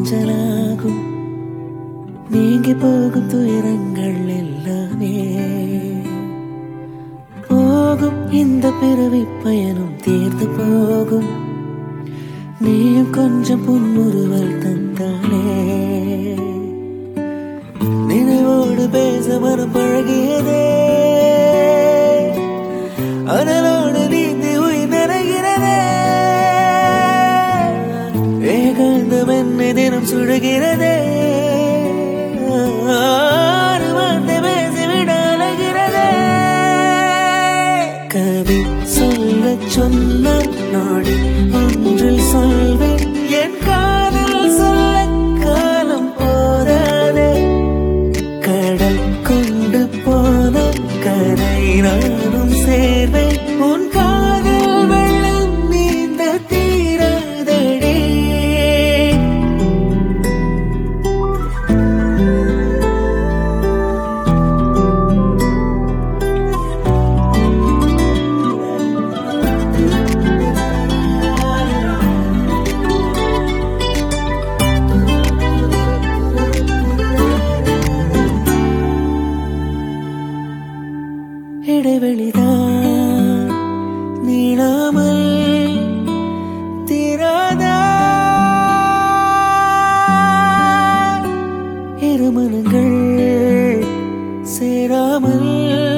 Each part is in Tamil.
ஊஞ்சலாகும் நீங்கி போகும் துயரங்கள் எல்லாமே போகும் இந்த பிறவி பயணம் தீர்ந்து போகும் நீயும் கொஞ்சம் புன்முறுவல் தந்தானே நினைவோடு பேச மனம் பழகியதே அதனோடு நீந்தி உயிர் நிறைகிறதே ஏகாந்தம் என்னை தினம் சுடுகிறதே ஆறு வார்த்தை பேசிவிட அழகிறதே கவி சொல்ல சொன்ன நாடி ஒன்றில் சொல்வேன் என் காதல் சொல்ல காலம் போதாதே கடல் கொண்டு போன கரை நானும் சேர்வேன் உன் காதல் வெள்ளம் நீந்த தீராதடே இடைவெளிதான் நீளாமல் தீராதா இருமனங்கள் சேராமல்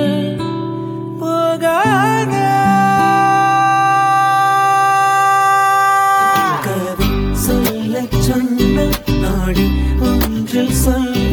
போகாதா கவி சொல்ல சொன்ன நாடி ஒன்றில் சொல்ல